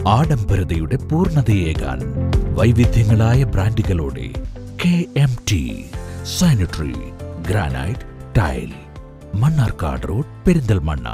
ആഡംബരതയുടെ പൂർണ്ണതയേകാൻ വൈവിധ്യങ്ങളായ ബ്രാൻഡുകളോടെ K M T sanitary granite tile Mannarkkad road Perinthalmanna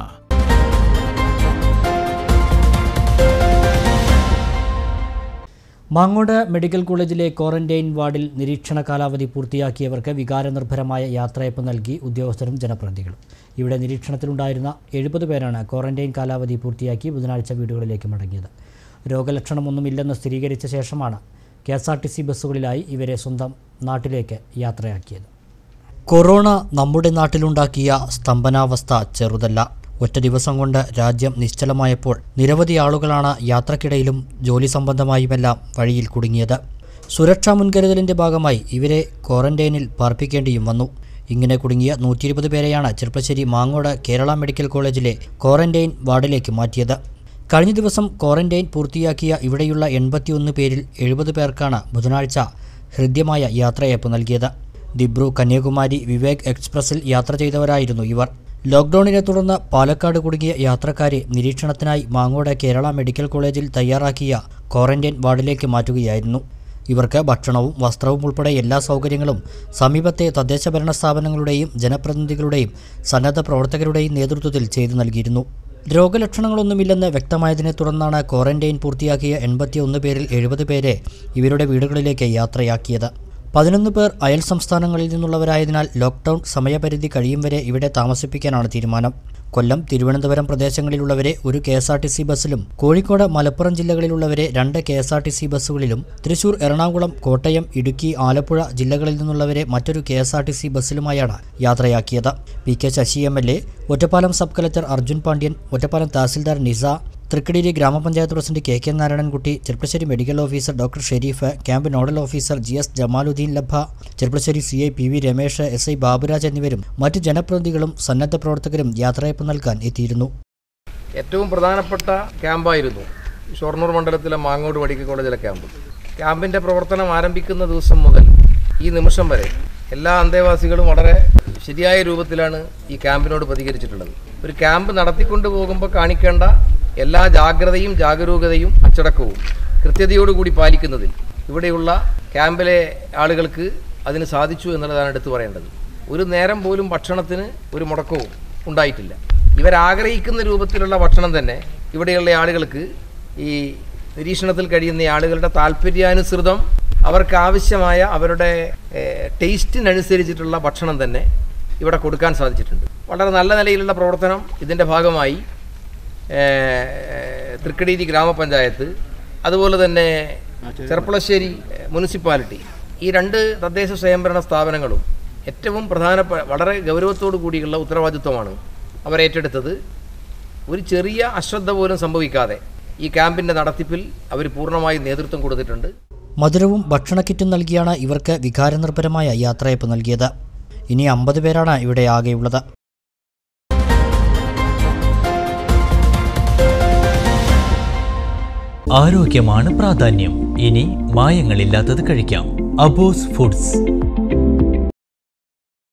Mangode medical കോളേജിലെ ക്വാറന്റൈൻ വാർഡിൽ നിരീക്ഷണ കാലാവധി പൂർത്തിയാക്കിയവർക്ക് വികാരനിർഭരമായ യാത്രയപ്പ് നൽകി ഉദ്യോഗസ്ഥരും ജനപ്രതിനിധികളും ഇവിടെ നിരീക്ഷണത്തിലുണ്ടായിരുന്ന എഴുപത് പേരാണ് ക്വാറന്റൈൻ കാലാവധി പൂർത്തിയാക്കി ബുധനാഴ്ച വീടുകളിലേക്ക് മടങ്ങിയത് രോഗലക്ഷണമൊന്നുമില്ലെന്ന് സ്ഥിരീകരിച്ച ശേഷമാണ് K S R T C ബസ്സുകളിലായി ഇവരെ സ്വന്തം നാട്ടിലേക്ക് യാത്രയാക്കിയത് കൊറോണ നമ്മുടെ നാട്ടിലുണ്ടാക്കിയ സ്തംഭനാവസ്ഥ ചെറുതല്ല ഒറ്റ ദിവസം കൊണ്ട് രാജ്യം നിശ്ചലമായപ്പോൾ നിരവധി ആളുകളാണ് യാത്രക്കിടയിലും ജോലി സംബന്ധമായുമെല്ലാം വഴിയിൽ കുടുങ്ങിയത് സുരക്ഷാ മുൻകരുതലിന്റെ ഭാഗമായി ഇവരെ ക്വാറന്റൈനിൽ പാർപ്പിക്കേണ്ടിയും വന്നു ഇങ്ങനെ കുടുങ്ങിയ നൂറ്റി ഇരുപത് പേരെയാണ് ചെർപ്പശ്ശേരി മാങ്ങോട് കേരള മെഡിക്കൽ കോളേജിലെ ക്വാറന്റൈൻ വാർഡിലേക്ക് മാറ്റിയത് കഴിഞ്ഞ ദിവസം ക്വാറന്റൈൻ പൂർത്തിയാക്കിയ ഇവിടെയുള്ള എൺപത്തിയൊന്ന് പേരിൽ എഴുപത് പേർക്കാണ് ബുധനാഴ്ച ഹൃദ്യമായ യാത്രയയപ്പ് നൽകിയത് ദിബ്രു കന്യാകുമാരി വിവേക് എക്സ്പ്രസിൽ യാത്ര ചെയ്തവരായിരുന്നു ഇവർ ലോക്ക്ഡൌണിനെ തുടർന്ന് പാലക്കാട് കുടുങ്ങിയ യാത്രക്കാരെ നിരീക്ഷണത്തിനായി മാങ്ങോട് കേരള മെഡിക്കൽ കോളേജിൽ തയ്യാറാക്കിയ ക്വാറന്റൈൻ വാർഡിലേക്ക് മാറ്റുകയായിരുന്നു ഇവർക്ക് ഭക്ഷണവും വസ്ത്രവും ഉൾപ്പെടെ എല്ലാ സൗകര്യങ്ങളും സമീപത്തെ തദ്ദേശ ഭരണ സ്ഥാപനങ്ങളുടെയും ജനപ്രതിനിധികളുടെയും സന്നദ്ധ പ്രവർത്തകരുടെയും നേതൃത്വത്തിൽ ചെയ്തു നൽകിയിരുന്നു രോഗലക്ഷണങ്ങളൊന്നുമില്ലെന്ന് വ്യക്തമായതിനെ തുടർന്നാണ് ക്വാറന്റൈൻ പൂർത്തിയാക്കിയ എൺപത്തിയൊന്ന് പേരിൽ എഴുപത് പേരെ ഇവരുടെ വീടുകളിലേക്ക് യാത്രയാക്കിയത് പതിനൊന്ന് പേർ അയൽ സംസ്ഥാനങ്ങളിൽ നിന്നുള്ളവരായതിനാൽ ലോക്ക്ഡൌൺ സമയപരിധി കഴിയും വരെ ഇവിടെ താമസിപ്പിക്കാനാണ് തീരുമാനം കൊല്ലം തിരുവനന്തപുരം പ്രദേശങ്ങളിലുള്ളവരെ ഒരു K S R T C ബസ്സിലും കോഴിക്കോട് മലപ്പുറം ജില്ലകളിലുള്ളവരെ രണ്ട് K S R T C ബസ്സുകളിലും തൃശൂർ എറണാകുളം കോട്ടയം ഇടുക്കി ആലപ്പുഴ ജില്ലകളിൽ നിന്നുള്ളവരെ മറ്റൊരു K S R T C ബസ്സിലുമായാണ് യാത്രയാക്കിയത് P K Sasi M L A Ottapalam sub collector Arjun Pandian Ottapalam tahsildar Nisa തൃക്കടിയിലെ ഗ്രാമപഞ്ചായത്ത് president K K Narayanankutty Cherpulassery medical officer doctor Sherif camp nodal officer G S Jamaluddin ലഭ Cherpulassery C I P V Ramesh S I Baburaj എന്നിവരും മറ്റ് ജനപ്രതിനിധികളും സന്നദ്ധ പ്രവർത്തകരും യാത്രയപ്പ് നൽകാൻ എത്തിയിരുന്നു ഏറ്റവും പ്രധാനപ്പെട്ട ക്യാമ്പായിരുന്നു ഷൊർണൂർ മണ്ഡലത്തിലെ മാങ്ങോട് മെഡിക്കൽ കോളേജിലെ ക്യാമ്പ് ക്യാമ്പിൻ്റെ പ്രവർത്തനം ആരംഭിക്കുന്ന ദിവസം മുതൽ ഈ നിമിഷം വരെ എല്ലാ അന്തേവാസികളും വളരെ ശരിയായ രൂപത്തിലാണ് ഈ ക്യാമ്പിനോട് പ്രതികരിച്ചിട്ടുള്ളത് ഒരു ക്യാമ്പ് നടത്തിക്കൊണ്ട് പോകുമ്പോൾ കാണിക്കേണ്ട എല്ലാ ജാഗ്രതയും ജാഗരൂകതയും അച്ചടക്കവും കൃത്യതയോടുകൂടി പാലിക്കുന്നതിൽ ഇവിടെയുള്ള ക്യാമ്പിലെ ആളുകൾക്ക് അതിന് സാധിച്ചു എന്നുള്ളതാണ് എടുത്തു പറയേണ്ടത് ഒരു നേരം പോലും ഭക്ഷണത്തിന് ഒരു മുടക്കവും ഉണ്ടായിട്ടില്ല ഇവരാഗ്രഹിക്കുന്ന രൂപത്തിലുള്ള ഭക്ഷണം തന്നെ ഇവിടെയുള്ള ആളുകൾക്ക് ഈ നിരീക്ഷണത്തിൽ കഴിയുന്ന ആളുകളുടെ താല്പര്യാനുസൃതം അവർക്ക് ആവശ്യമായ അവരുടെ ഏഹ്, ടേസ്റ്റിനനുസരിച്ചിട്ടുള്ള ഭക്ഷണം തന്നെ ഇവിടെ കൊടുക്കാൻ സാധിച്ചിട്ടുണ്ട് വളരെ നല്ല നിലയിലുള്ള പ്രവർത്തനം ഇതിൻ്റെ ഭാഗമായി ഏഹ്, തൃക്കടീരി ഗ്രാമപഞ്ചായത്ത് അതുപോലെ തന്നെ ചെർപ്പളശ്ശേരി മുനിസിപ്പാലിറ്റി ഈ രണ്ട് തദ്ദേശ സ്വയംഭരണ സ്ഥാപനങ്ങളും ഏറ്റവും പ്രധാനപ്പെട്ട വളരെ ഗൗരവത്തോടു കൂടിയുള്ള ഉത്തരവാദിത്വമാണ് അവർ ഏറ്റെടുത്തത് ഒരു ചെറിയ അശ്രദ്ധ പോലും സംഭവിക്കാതെ ഈ ക്യാമ്പിൻ്റെ നടത്തിപ്പിൽ അവർ പൂർണ്ണമായി നേതൃത്വം കൊടുത്തിട്ടുണ്ട് മധുരവും ഭക്ഷണക്കിറ്റും നൽകിയാണ് ഇവർക്ക് വികാരനിർഭരമായ യാത്രയപ്പ് നൽകിയത് ഇനി അമ്പത് പേരാണ് ഇവിടെ ആകെയുള്ളത് ആരോഗ്യമാണ് പ്രാധാന്യം ഇനി മായങ്ങളില്ലാത്തത് കഴിക്കാം അബോസ് ഫുഡ്സ്